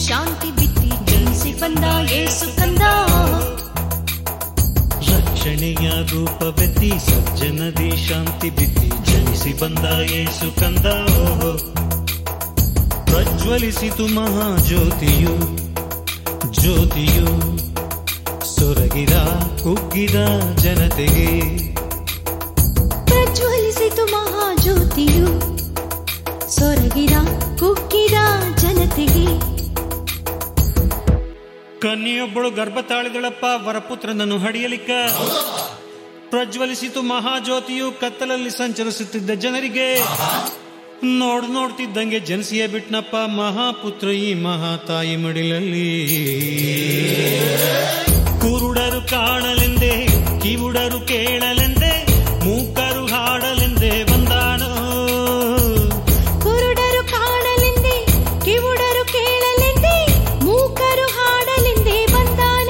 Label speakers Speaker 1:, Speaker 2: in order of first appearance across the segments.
Speaker 1: ಶಾಂತಿ ಬಿತ್ತಿ ಜನಿಸಿ ಬಂದ ಏಸು ಕಂದ
Speaker 2: ರಕ್ಷಣೆಯ ರೂಪವೆತ್ತಿ ಸಜ್ಜನದಿ ಶಾಂತಿ ಬಿತ್ತಿ ಜನಿಸಿ ಬಂದ ಯೇಸು ಕಂದ ಓಹೋ. ಪ್ರಜ್ವಲಿಸಿತು ಮಹಾಜ್ಯೋತಿಯು ಜ್ಯೋತಿಯು ಸೊರಗಿದ ಕುಗ್ಗಿದ ಜನತೆಗೆ
Speaker 1: ಪ್ರಜ್ವಲಿಸಿತು ಮಹಾಜ್ಯೋತಿಯು ಸೊರಗಿದ ಕುಕ್ಕಿದ ಜನತೆಗೆ
Speaker 2: ಕನ್ಯೆಯೊಬ್ಬಳು ಗರ್ಭ ತಾಳಿದಳಪ್ಪ ವರಪುತ್ರನನ್ನು ಹಡಿಯಲಿಕ್ಕ ಪ್ರಜ್ವಲಿಸಿತು ಮಹಾಜ್ಯೋತಿಯು ಕತ್ತಲಲ್ಲಿ ಸಂಚರಿಸುತ್ತಿದ್ದ ಜನರಿಗೆ ನೋಡ್ ನೋಡ್ತಿದ್ದಂಗೆ ಜನಿಸಿಯೇ ಬಿಟ್ನಪ್ಪ ಮಹಾಪುತ್ರ ಈ ಮಹಾತಾಯಿ ಮಡಿಲಲ್ಲಿ ಕುರುಡರು ಕಾಣಲೆಂದೇ ಕಿವುಡರು ಕೇಳಲೆಂದೇ ಮೂಕರು ಹಾಡಲೆಂದೇ ಬಂದಾನೋ
Speaker 1: ಕುರುಡರು ಕಾಣಲೆಂದೇ ಕಿವುಡರು ಕೇಳಲೆಂದೇ ಮೂಕರು ಹಾಡಲೆಂದೇ ಬಂದಾನ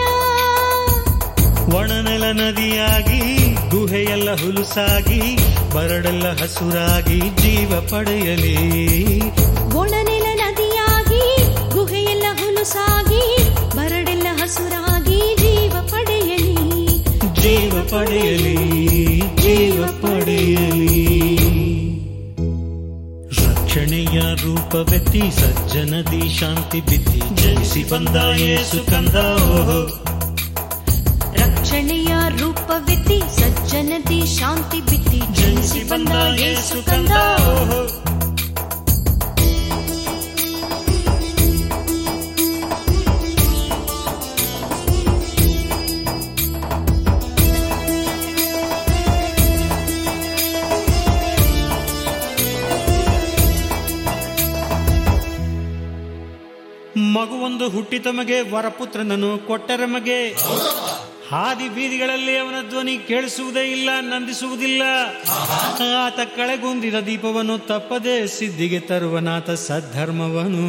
Speaker 2: ಒಣನೆಲ ನದಿಯಾಗಿ ಗುಹೆಯೆಲ್ಲ ಹುಲುಸಾಗಿ ಬರಡೆಲ್ಲ ಹಸುರಾಗಿ ಜೀವ ಪಡೆಯಲಿ
Speaker 1: ಒಣನೆಲ ನದಿಯಾಗಿ ಗುಹೆಯೆಲ್ಲ ಹುಲುಸಾಗಿ ಬರಡೆಲ್ಲ ಹಸುರಾಗಿ ಜೀವ ಪಡೆಯಲಿ
Speaker 2: ಜೀವ ಪಡೆಯಲಿ ಜೀವ ಪಡೆಯಲಿ ರಕ್ಷಣೆಯ ರೂಪವೆತ್ತಿ ಸಜ್ಜನದಿ ಶಾಂತಿ ಬಿತ್ತಿ ಜನಿಸಿ ಬಂದ ಯೇಸು ಕಂದ ಓಹೋ.
Speaker 1: ರಕ್ಷಣೆಯ ರೂಪವೆತ್ತಿ ಸಜ್ಜನದಿ ಶಾಂತಿ ಬಿತ್ತಿ ಜನಿಸಿ ಬಂದ ಯೇಸು ಕಂದ
Speaker 2: ಓಹೋ. ಮಗುವೊಂದು ಹುಟ್ಟಿ ತಮಗೆ ವರಪುತ್ರನನ್ನು ಕೊಟ್ಟರ ಮಗೆ ಹಾದಿ ಬೀದಿಗಳಲ್ಲಿ ಅವನ ಧ್ವನಿ ಕೇಳಿಸುವುದೇ ಇಲ್ಲ ನಂದಿಸುವುದಿಲ್ಲ ಆತ ಕಳೆಗುಂದಿದ ದೀಪವನ್ನು ತಪ್ಪದೆ ಸಿದ್ಧಿಗೆ ತರುವನಾಥ ಸದ್ಧರ್ಮವನು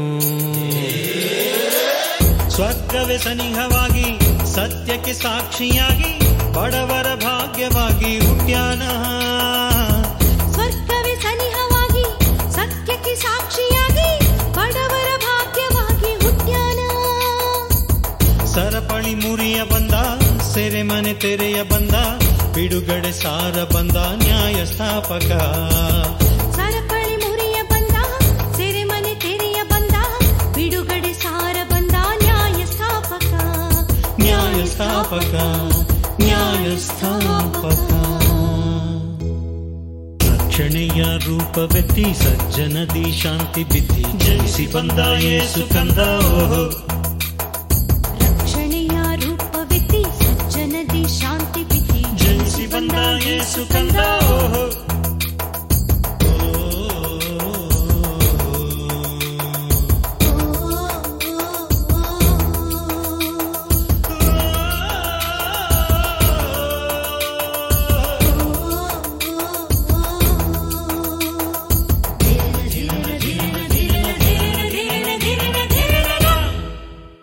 Speaker 2: ಸ್ವರ್ಗವೇ ಸನಿಹವಾಗಿ ಸತ್ಯಕ್ಕೆ ಸಾಕ್ಷಿಯಾಗಿ ಬಡವರ ಭಾಗ್ಯವಾಗಿ ಹುಟ್ಟ್ಯಾನ
Speaker 1: ಸ್ವರ್ಗವೇ ಸನಿಹವಾಗಿ ಸತ್ಯಕ್ಕೆ ಸಾಕ್ಷಿಯಾಗಿ ಬಡವರ ಭಾಗ್ಯವಾಗಿ ಹುಟ್ಟ್ಯಾನ
Speaker 2: ಸರಪಳಿ ಮುರಿಯ ಬಂದ ಸೆರೆಮನೆ ತೆರೆಯ ಬಂದ ಬಿಡುಗಡೆ ಸಾರ ಬಂದ ನ್ಯಾಯ ಸ್ಥಾಪಕ
Speaker 1: ಸರಪಳಿ ಮುರಿಯ ಬಂದ ಸೆರೆಮನೆ ತೆರೆಯ ಬಂದ ಬಿಡುಗಡೆ ಸಾರ ಬಂದ ನ್ಯಾಯ ಸ್ಥಾಪಕ
Speaker 2: ನ್ಯಾಯ ಸ್ಥಾಪಕ ನ್ಯಾಯ ಸ್ಥಾಪಕ ರಕ್ಷಣೆಯ ರೂಪವೆತ್ತಿ ಸಜ್ಜನದಿ ಶಾಂತಿ ಬಿತ್ತಿ ಜನಿಸಿ ಬಂದ ಯೇಸು ಕಂದ